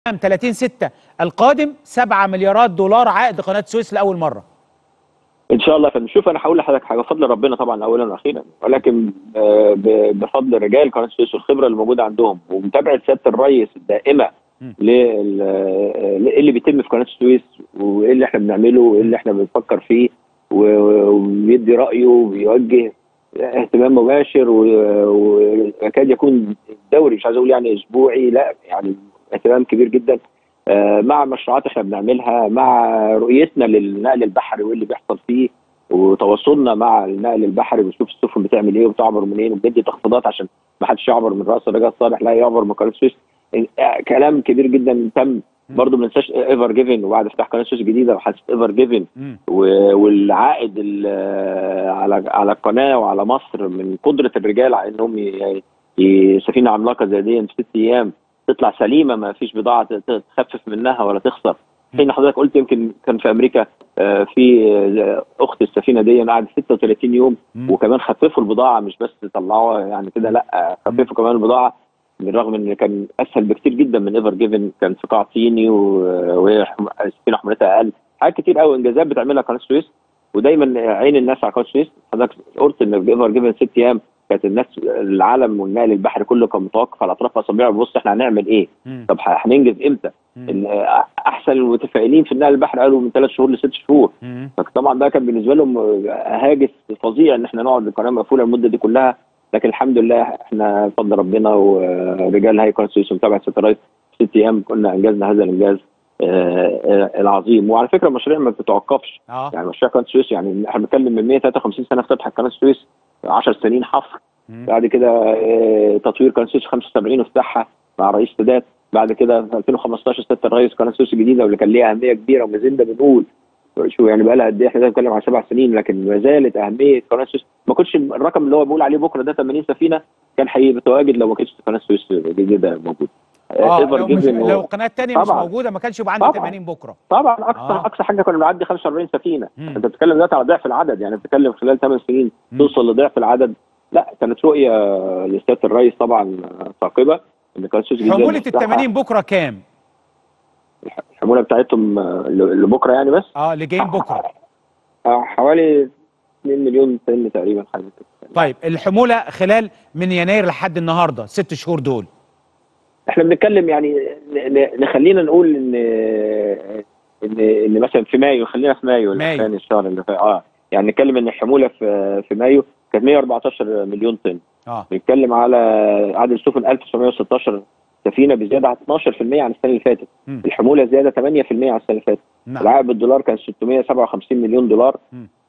عام 30 6 القادم 7 مليارات دولار عائد قناه السويس لاول مره ان شاء الله فنشوف انا هقول لحضرتك حاجه بفضل ربنا طبعا اولا واخيرا ولكن آه، ب- بفضل رجال قناه السويس والخبره اللي موجوده عندهم ومتابعه سياده الرئيس الدائمه م. لل- آه، لايه اللي بيتم في قناه السويس وايه اللي احنا بنعمله وايه اللي احنا بنفكر فيه و- وبيدي رايه وبيوجه اهتمام مباشر و- ويكاد يكون دوري مش عايز اقول يعني اسبوعي لا يعني اهتمام كبير جدا آه، مع مشروعات احنا بنعملها مع رؤيتنا للنقل البحري وايه اللي بيحصل فيه وتواصلنا مع النقل البحري بنشوف السفن بتعمل ايه وبتعبر منين وبندي تخفيضات عشان ما حدش يعبر من راس رجاء صالح لا يعبر من قناه السويس آه، كلام كبير جدا تم برضه ما ننساش ايفر جيفن وبعد افتتاح قناه السويس الجديده وحادثه ايفر جيفن مم. و- والعائد ال- على على القناه وعلى مصر من قدره الرجال على انهم ي- ي- سفينه عملاقه زي دي في ست ايام تطلع سليمه ما فيش بضاعه ت- تخفف منها ولا تخسر حين حضرتك قلت يمكن كان في امريكا آه، في آه، اخت السفينه دي قعدت 36 يوم مم. وكمان خففوا البضاعه مش بس طلعوها يعني كده لا آه، خففوا كمان البضاعه بالرغم ان كان اسهل بكتير جدا من ايفر جيفن كان في قاع صيني و- وهي حم- السفينه حمولتها اقل حاجات كتير قوي انجازات بتعملها قناه السويس ودايما عين الناس على قناه السويس حضرتك قلت ان في ايفر جيفن ست ايام كانت الناس العالم والنقل البحري كله كان متوقف على اطراف اصابعه بص احنا هنعمل ايه؟ مم. طب هننجز امتى؟ مم. ال- احسن المتفائلين في النقل البحري قالوا من ثلاث شهور لست شهور مم. فطبعا ده كان بالنسبه لهم هاجس فظيع ان احنا نقعد القناه مقفوله المده دي كلها لكن الحمد لله احنا بفضل ربنا ورجال هيئه قناه السويس ومتابعه ست رئيس ست ايام كنا انجزنا هذا الانجاز آه، آه، العظيم وعلى فكره المشاريع ما بتتوقفش اه يعني مشاريع قناه السويس يعني احنا بنتكلم من 153 سنه فتحت قناه السويس 10 سنين حفر مم. بعد كده آه، تطوير قناه السويس 75 وافتتاحها مع رئيس سادات بعد كده في 2015 سياده الرئيس قناه السويس الجديده واللي كان ليها اهميه كبيره وما زلنا بنقول شو يعني بقى لها قد ايه احنا بنتكلم على سبع سنين لكن ما زالت اهميه قناه السويس ما كنتش الرقم اللي هو بيقول عليه بكره ده 80 سفينه كان هيتواجد لو ما كانتش قناه السويس الجديده موجود اه إيفر لو, مش جيفن و- لو القناه الثانيه مش طبعاً. موجوده ما كانش يبقى عندي طبعاً. 80 بكره طبعا اقصى آه. آه. اقصى حاجه كنا بنعدي 45 سفينه مم. انت بتتكلم دلوقتي على ضعف العدد يعني بتتكلم خلال 8 سنين مم. توصل لضعف العدد لا كانت رؤيه لسياده الرئيس طبعا ثاقبه ان قناه السويس الجديدة حموله ال المفتوحة، 80 بكره كام؟ الحموله بتاعتهم آه، ل- لبكره يعني بس اه اللي جايين بكره آه، حوالي 2 مليون طن تقريبا حاجه كده طيب الحموله خلال من يناير لحد النهارده ست شهور دول احنا بنتكلم يعني ن- ن- نخلينا نقول ان ان ان مثلا في مايو خلينا في مايو مايو. الاخراني الشهر اللي فات اه يعني نتكلم ان الحموله في في مايو كانت 114 مليون طن اه بنتكلم على عدد السفن 1916 سفينه بزياده على 12% عن السنه اللي فاتت مم. الحموله زياده 8% عن السنه اللي فاتت نعم العائد بالدولار كان 657 مليون دولار مم.